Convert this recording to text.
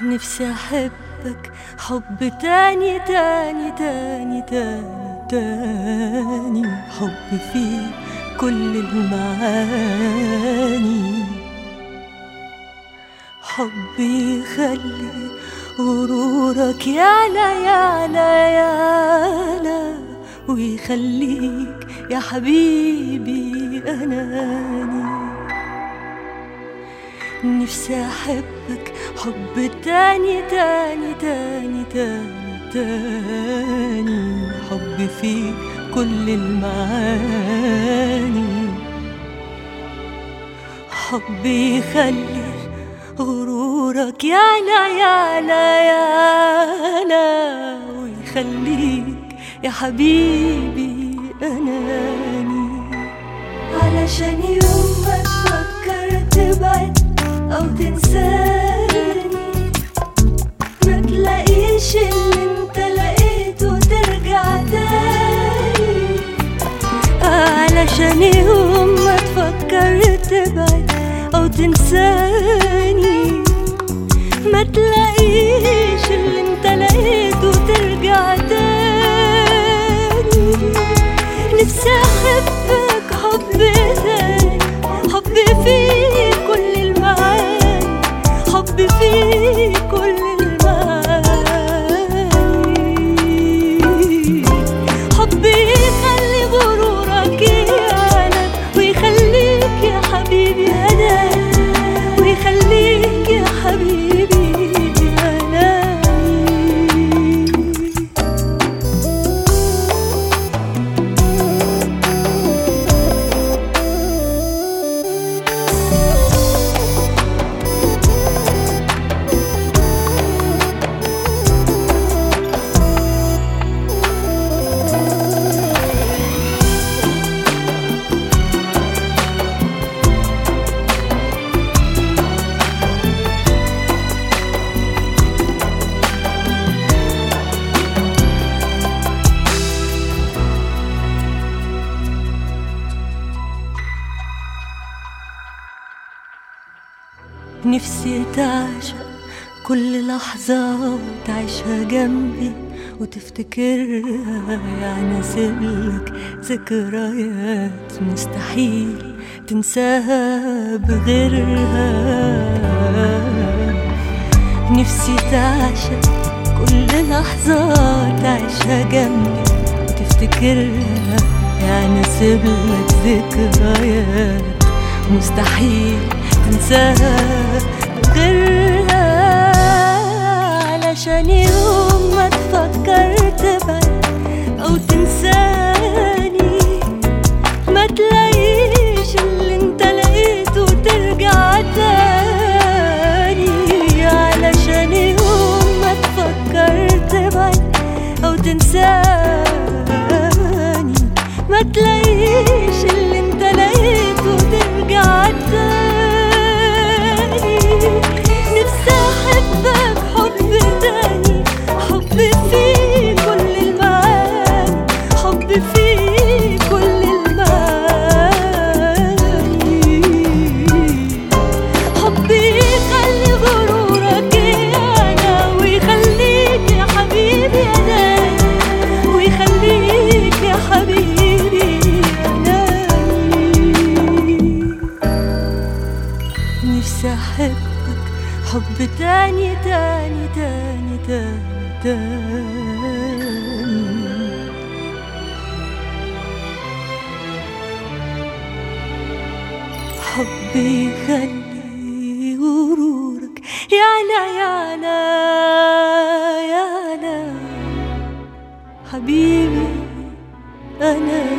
نفسي أحبك حب تاني تاني تاني تاني تاني حب فيه كل المعاني حب يخلي غرورك يعلى يعلى يعلى ويخليك يا حبيبي أناني نفسي أحبك حب تاني تاني تاني تاني تاني حب فيه كل المعاني حب يخلي غرورك يعلى يعلى يعلى ويخليك يا حبيبي أناني علشان يوم ما تفكر تبعد أو تنساني ما تلاقيش اللي انت لقيته ترجع تاني علشان يوم ما تفكر تبعد أو تنساني ما تلاقيش اللي انت لقيته ترجع تاني نفسي أحبك حب تاني حب فيه كل المعاني حب فيه كل المعاني حب يخلي غرورك يعلى ويخليك يا حبيبي أنا ويخليك يا حبيبي أنا نفسي تعشق كل لحظة تعيشها جنبي وتفتكرها يعني اسيبلك ذكريات مستحيل تنساها بغيرها نفسي تعشق كل لحظة تعيشها جنبي وتفتكرها يعني اسيبلك ذكريات مستحيل تنساها غيرها علشان يوم ما تفكر تبعد أو تنساني ما تلاقيش اللي انت لقيته ترجع تاني علشان يوم ما تفكر تبعد أو تنساني ما تلاقيش اللي انت لقيته ترجع تاني نفسي احبك حب تاني حب فيه كل المعاني حب فيه كل المعاني حب يخلي غرورك يعلى ويخليك يا حبيبي انا ويخليك يا حبيبي انا نفسي احبك حب تاني تاني تاني تاني تاني حب يخلي غرورك يعلى يعلى يعلى حبيبي أنا